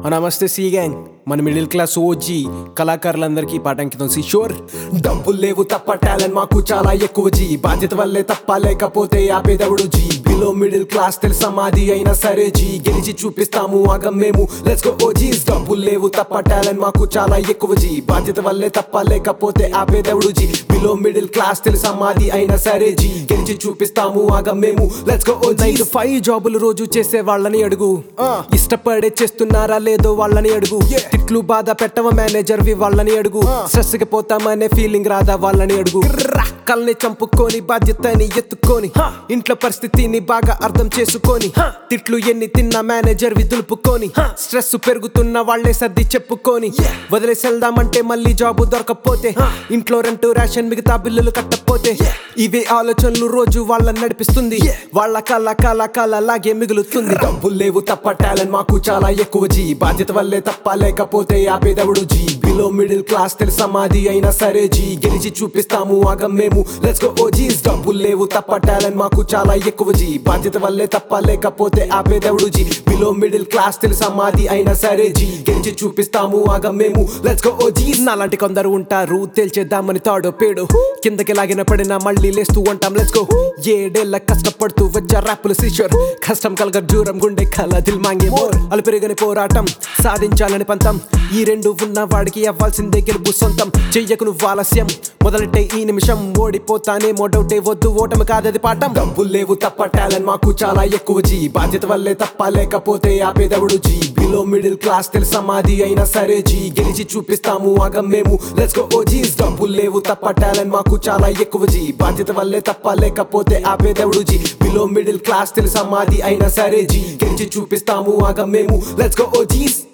నమస్తే సి గ్యాంగ్ మన మిడిల్ క్లాస్ ఓజీ కళాకారులందరికీ పాఠంకితం సి షోర్ డబ్బులు లేవు తప్ప టాలెంట్ మాకు చాలా ఎక్కువ జీ బాధ్యత వల్లే తప్ప లేకపోతే ఆపేదవుడు జీ బిలో మిడిల్ క్లాస్ తెలుసా మాది అయినా సరే జీ గెలిచి చూపిస్తాము ఆగం మేము లెట్స్ గో ఓజీస్ డబ్బులు లేవు తప్ప టాలెంట్ మాకు చాలా ఎక్కువ జీ బాధ్యత వల్లే తప్ప లేకపోతే ఆపేదవుడు జీ బిలో మిడిల్ క్లాస్ తెలుసా మాది అయినా సరే జీ గెలిచి చూపిస్తాము ఆగం మేము లెట్స్ గో ఓజీస్ ఫైవ్ జాబులు రోజు చేసే వాళ్ళని అడుగు ఇష్టపడే చేస్తున్నారా లేదో వాళ్ళని అడుగు తిట్లు బాధ పెట్టవ మేనేజర్ వి వాళ్ళని అడుగు స్ట్రెస్ కి పోతామనే ఫీలింగ్ రాదా వాళ్ళని అడుగు కల్ని చంపుకొని బాధ్యతని ఎత్తుకొని ఇంట్లో పరిస్థితిని బాగా అర్థం చేసుకొని తిట్లు ఎన్ని తిన్న మేనేజర్ వి దులుపుకొని స్ట్రెస్ పెరుగుతున్న వాళ్ళే సర్ది చెప్పుకొని వదిలేసి వెళ్దామంటే మళ్ళీ జాబు దొరకపోతే ఇంట్లో రెంట్ రేషన్ మిగతా బిల్లులు కట్టకపోతే ఇవే ఆలోచనలు రోజు వాళ్ళని నడిపిస్తుంది వాళ్ళ కళ కళ కళ లాగే మిగులుతుంది డబ్బులు లేవు తప్ప టాలెంట్ మాకు చాలా ఎక్కువ జీ బాధ్యత వల్లే తప్ప లేకపోతే ఆపేదవుడు జీ బిలో మిడిల్ క్లాస్ తెలుసా మాది అయినా సరే జీ గెలిచి చూపిస్తాము ఆగం మేము లెట్స్ గో ఓజీస్ డబ్బులు లేవు తప్ప టాలెంట్ మాకు చాలా ఎక్కువ జీ బాధ్యత వల్లే తప్ప లేకపోతే ఆపేదవుడు జీ బిలో మిడిల్ క్లాస్ తెలుసా మాది అయినా సరే జీ గెలిచి చూపిస్తాము ఆగం మేము లెట్స్ గో ఓజీస్ నాలాంటి కొందరు ఉంటారు తేల్చేద్దామని తాడో పేడు కిందకి లాగిన పడిన మళ్ళీ లేస్తూ ఉంటాం లెట్స్ గో ఏడేళ్ళ కష్టపడుతూ వచ్చా ర్యాపులు సీషర్ కష్టం కలగ దూరం గుండె కల దిల్ మాంగే మోర్ అలు పెరిగని పోరాటం సాధించాలని పంతం ఈ రెండు ఉన్న వాడికి అవ్వాల్సిందే గెలుపు సొంతం చెయ్యకు నువ్వు ఆలస్యం మొదలెట్టే ఈ నిమిషం ఓడిపోతానేమో డౌటే వద్దు ఓటమి కాదది పాఠం డబ్బులు లేవు తప్ప టాలెంట్ మాకు చాలా ఎక్కువ జీ బాధ్యత వల్లే తప్ప లేకపోతే ఆపేదవుడు జీ బిలో మిడిల్ క్లాస్ తెలుసా మాది అయినా సరే జీ గెలిచి చూపిస్తాము ఆగం మేము లెట్స్ గో ఓజీస్ డబ్బులు లేవు తప్ప టాలెంట్ మాకు చాలా ఎక్కువ జీ బాధ్యత వల్లే తప్ప లేకపోతే ఆపేదవుడు జీ బిలో మిడిల్ క్లాస్ తెలుసా మాది అయినా సరే జీ గెలిచి చూపిస్తాము ఆగం మేము లెట్స్ గో ఓజీస్